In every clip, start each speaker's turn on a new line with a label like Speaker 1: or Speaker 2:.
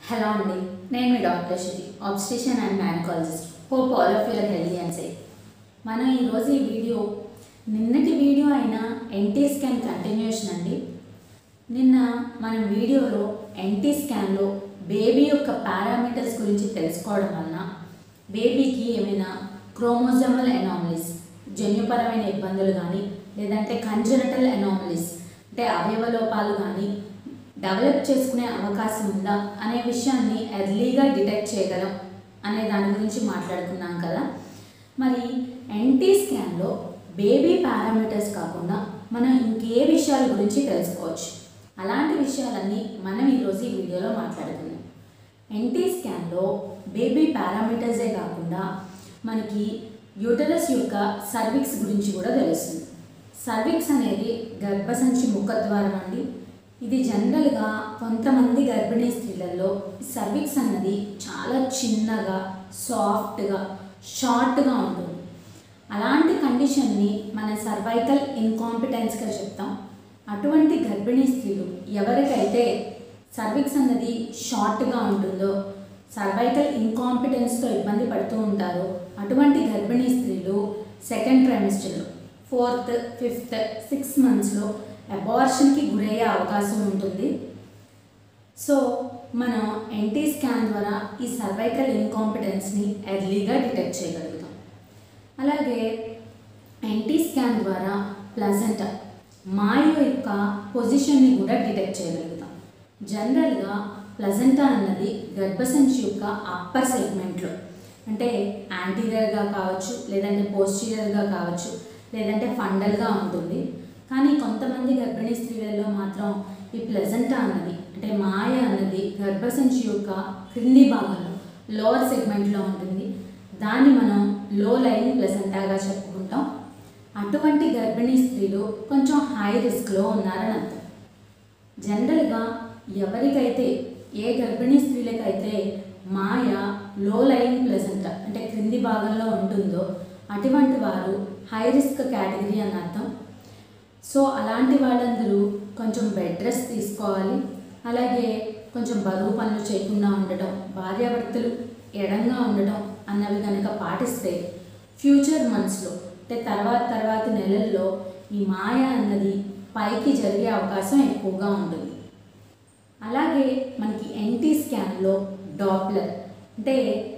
Speaker 1: hello అండి నేను మీ doctor Shruti obstetrician and gynaecologist hope all of you're healthy and safe మనం ఈరోజు ఈ వీడియో నిన్నటి వీడియో అయిన ఎన్టీ స్కాన్ కంటిన్యూషన్ అండి నిన్న మనం వీడియోలో ఎన్టీ స్కాన్లో బేబీ యొక్క పారామీటర్స్ గురించి తెలుసుకోవడం వలన బేబీకి ఏమైనా క్రోమోజోమల్ ఎనామలీస్ జన్యుపరమైన ఇబ్బందులు కానీ లేదంటే కంజనటల్ ఎనామలీస్ అంటే అవయవ లోపాలు కానీ డెవలప్ చేసుకునే అవకాశం ఉందా అనే విషయాన్ని ఎర్లీగా డిటెక్ట్ చేయగలం అనే దాని గురించి మాట్లాడుకున్నాం కదా మరి ఎన్టీ స్కాన్లో బేబీ పారామీటర్స్ కాకుండా మనం ఇంకే విషయాల గురించి తెలుసుకోవచ్చు అలాంటి విషయాలన్నీ మనం ఈరోజు ఈ వీడియోలో మాట్లాడుకుందాం ఎన్టీ స్కాన్లో బేబీ పారామీటర్సే కాకుండా మనకి యూటరస్ యొక్క సర్విక్స్ గురించి కూడా తెలుస్తుంది సర్విక్స్ అనేది గర్భసంచి ముఖద్వారం అండి ఇది జనరల్గా కొంతమంది గర్భిణీ స్త్రీలలో సర్విక్స్ అన్నది చాలా చిన్నగా సాఫ్ట్గా షార్ట్గా ఉంటుంది అలాంటి కండిషన్ని మన సర్వైకల్ ఇన్కాంపిటెన్స్గా చెప్తాం అటువంటి గర్భిణీ స్త్రీలు ఎవరికైతే సర్విక్స్ అన్నది షార్ట్గా ఉంటుందో సర్వైకల్ ఇన్కాంపిటెన్స్తో ఇబ్బంది పడుతూ ఉంటారో అటువంటి గర్భిణీ స్త్రీలు సెకండ్ ట్రైమిస్టర్లో ఫోర్త్ ఫిఫ్త్ సిక్స్ మంత్స్లో అబార్షన్కి గురయ్యే అవకాశం ఉంటుంది సో మనం ఎన్టీ స్కాన్ ద్వారా ఈ సర్వైకల్ ఇన్కాంపిటెన్స్ని ఎర్లీగా డిటెక్ట్ చేయగలుగుతాం అలాగే ఎన్టీ స్కాన్ ద్వారా ప్లజెంటా మాయ యొక్క పొజిషన్ని కూడా డిటెక్ట్ చేయగలుగుతాం జనరల్గా ప్లజెంటా అన్నది గర్భసంచి యొక్క అప్పర్ సెగ్మెంట్లో అంటే యాంటీరియర్గా కావచ్చు లేదంటే పోస్టీరియర్గా కావచ్చు లేదంటే ఫండల్గా ఉంటుంది కానీ కొంతమంది గర్భిణీ స్త్రీలలో మాత్రం ఈ ప్లెజెంటా అన్నది అంటే మాయ అన్నది గర్భసంచి యొక్క క్రింది భాగంలో లోవర్ సెగ్మెంట్లో ఉంటుంది దాన్ని మనం లో లైన్ ప్లెజెంటాగా చెప్పుకుంటాం అటువంటి గర్భిణీ స్త్రీలు కొంచెం హై రిస్క్లో ఉన్నారని అర్థం జనరల్గా ఎవరికైతే ఏ గర్భిణీ స్త్రీలకైతే మాయ లో లైన్ ప్లెజెంటా అంటే క్రింది భాగంలో ఉంటుందో అటువంటి వారు హై రిస్క్ కేటగిరీ అని అర్థం సో అలాంటి వాళ్ళందరూ కొంచెం బెడ్ రెస్ట్ తీసుకోవాలి అలాగే కొంచెం బరువు పనులు చేయకుండా ఉండటం భార్యాభర్తలు ఎడంగా ఉండటం అన్నవి కనుక పాటిస్తే ఫ్యూచర్ మంత్స్లో అంటే తర్వాత తర్వాత నెలల్లో ఈ మాయ అన్నది పైకి జరిగే అవకాశం ఎక్కువగా ఉంటుంది అలాగే మనకి ఎన్టీ స్కాన్లో డాప్లర్ అంటే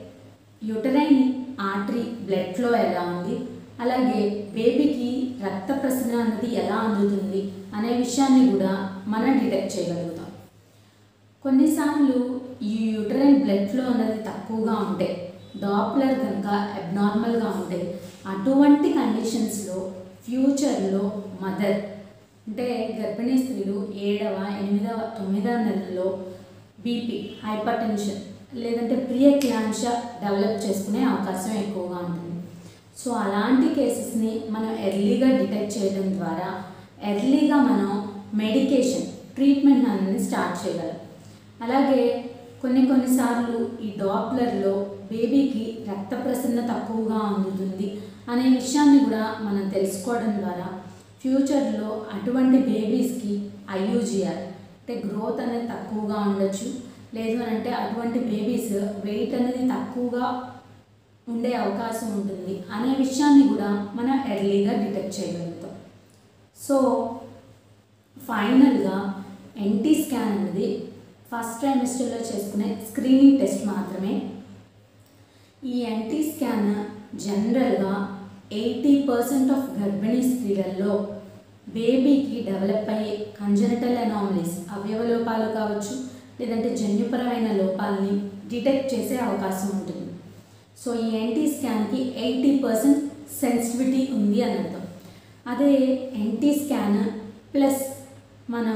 Speaker 1: యుటరైన్ ఆర్టరీ బ్లడ్ ఫ్లో ఎలా ఉంది అలాగే బేబీకి రక్త ప్రసరణ అన్నది ఎలా అందుతుంది అనే విషయాన్ని కూడా మనం డిటెక్ట్ చేయగలుగుతాం కొన్నిసార్లు ఈ యూటరైన్ బ్లడ్ ఫ్లో అన్నది తక్కువగా ఉంటే డాప్లర్ కనుక అబ్నార్మల్గా ఉంటే అటువంటి కండిషన్స్లో ఫ్యూచర్లో మదర్ అంటే గర్భిణీ స్త్రీలు ఏడవ ఎనిమిదవ తొమ్మిదవ నెలల్లో బీపీ హైపర్ టెన్షన్ లేదంటే ప్రియక్లాంశ డెవలప్ చేసుకునే అవకాశం ఎక్కువగా ఉంటుంది సో అలాంటి కేసెస్ని మనం ఎర్లీగా డిటెక్ట్ చేయడం ద్వారా ఎర్లీగా మనం మెడికేషన్ ట్రీట్మెంట్ అనేది స్టార్ట్ చేయగలం అలాగే కొన్ని కొన్నిసార్లు ఈ డాప్లర్లో బేబీకి రక్త ప్రసరణ తక్కువగా అందుతుంది అనే విషయాన్ని కూడా మనం తెలుసుకోవడం ద్వారా ఫ్యూచర్లో అటువంటి బేబీస్కి ఐయూజిఆర్ అంటే గ్రోత్ అనేది తక్కువగా ఉండొచ్చు లేదు అని అంటే అటువంటి బేబీస్ వెయిట్ అనేది తక్కువగా ఉండే అవకాశం ఉంటుంది అనే విషయాన్ని కూడా మనం ఎర్లీగా డిటెక్ట్ చేయగలుగుతాం సో ఫైనల్గా ఎన్టీ స్కాన్ అనేది ఫస్ట్ ట్రైమిస్టర్లో చేసుకునే స్క్రీనింగ్ టెస్ట్ మాత్రమే ఈ ఎన్టీ స్కాన్ జనరల్గా ఎయిటీ పర్సెంట్ ఆఫ్ గర్భిణీ స్త్రీలలో బేబీకి డెవలప్ అయ్యే కంజనటల్ అనామలీస్ అవయవ లోపాలు కావచ్చు లేదంటే జన్యుపరమైన లోపాలని డిటెక్ట్ చేసే అవకాశం ఉంటుంది సో ఈ ఎన్టీ స్కాన్కి ఎయిటీ పర్సెంట్ సెన్సిటివిటీ ఉంది అని అర్థం అదే ఎన్టీ స్కాన్ ప్లస్ మనం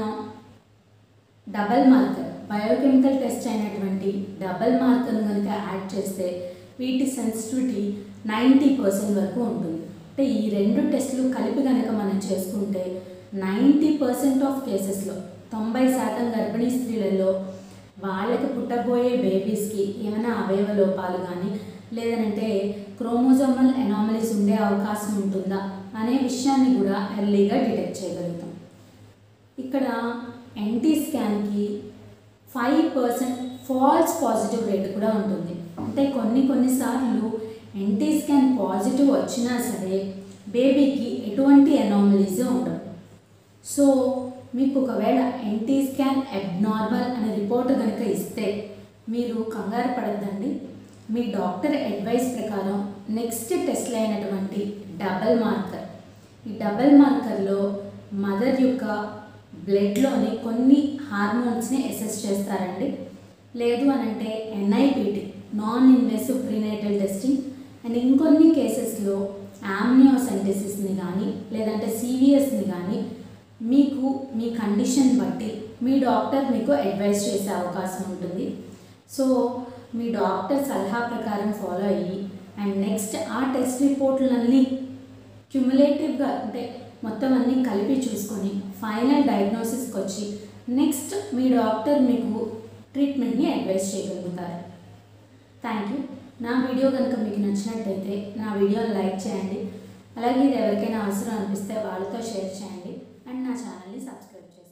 Speaker 1: డబల్ మార్కర్ బయోకెమికల్ టెస్ట్ అయినటువంటి డబల్ మార్కర్ను కనుక యాడ్ చేస్తే వీటి సెన్సిటివిటీ నైంటీ పర్సెంట్ వరకు ఉంటుంది అంటే ఈ రెండు టెస్టులు కలిపి కనుక మనం చేసుకుంటే నైంటీ పర్సెంట్ ఆఫ్ కేసెస్లో తొంభై శాతం గర్భిణీ స్త్రీలలో వాళ్ళకి పుట్టబోయే బేబీస్కి ఏమైనా అవయవ లోపాలు కానీ లేదంటే క్రోమోజోమల్ ఎనామలీస్ ఉండే అవకాశం ఉంటుందా అనే విషయాన్ని కూడా ఎర్లీగా డిటెక్ట్ చేయగలుగుతాం ఇక్కడ ఎన్టీ స్కాన్కి five percent false positive rate కూడా ఉంటుంది అంటే కొన్ని కొన్నిసార్లు ఎన్టీ స్కాన్ పాజిటివ్ వచ్చినా సరే బేబీకి ఎటువంటి అనామలీస్ ఉండవు సో మీకు ఒకవేళ ఎన్టీ స్కాన్ అబ్నార్మల్ అనే రిపోర్ట్ కనుక ఇస్తే మీరు కంగారు పడద్దండి మీ డాక్టర్ అడ్వైస్ ప్రకారం నెక్స్ట్ టెస్ట్లు అయినటువంటి డబల్ మార్కర్ ఈ డబల్ మార్కర్లో మదర్ యొక్క బ్లడ్లోని కొన్ని హార్మోన్స్ని అసెస్ చేస్తారండి లేదు అని అంటే NIPT non invasive prenatal testing and ఇంకొన్ని కేసెస్లో ఆమ్నియోసెంటిసిస్ని కానీ లేదంటే సివిఎస్ని కానీ మీకు మీ కండిషన్ బట్టి మీ డాక్టర్ మీకు అడ్వైస్ చేసే అవకాశం ఉంటుంది సో మీ డాక్టర్ సలహా ప్రకారం ఫాలో అయ్యి అండ్ నెక్స్ట్ ఆ టెస్ట్ రిపోర్ట్లన్నీ క్యుములేటివ్గా అంటే మొత్తం అన్నీ కలిపి చూసుకొని ఫైనల్ డయాగ్నోసిస్కి వచ్చి నెక్స్ట్ మీ డాక్టర్ మీకు ట్రీట్మెంట్ని అడ్వైస్ చేయగలుగుతారు థ్యాంక్ యూ నా వీడియో కనుక మీకు నచ్చినట్టయితే నా వీడియోని లైక్ చేయండి అలాగే ఇది ఎవరికైనా అవసరం అనిపిస్తే వాళ్ళతో షేర్ చేయండి అండ్ నా ఛానల్ని సబ్స్క్రైబ్ చేయండి